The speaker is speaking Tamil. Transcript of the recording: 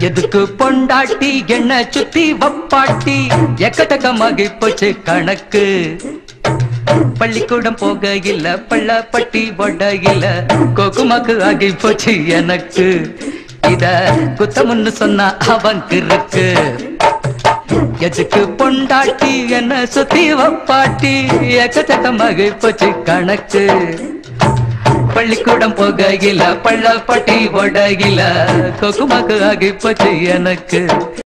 எதுக்கு பொண்டாட்டி என்ன சுத்தி வப்பாட்டி எக்கத்தக்கமாகி போச்சு கணக்கு பள்ளிக்கூடம் போக இல்ல பள்ளப்பட்டி ஒட இல்ல கோகுமாக்கு ஆகி போச்சு எனக்கு இத குத்தமுன்னு சொன்னா அவன் இருக்கு எதுக்கு பொண்டாட்டி என்ன சுத்தி வப்பாட்டி எக்கச்சக்கமாக போச்சு கணக்கு பள்ளிக்கூடம் போகையில பள்ளப்பட்டி ஒடகில கொக்குமாக்கு ஆகி போச்சு எனக்கு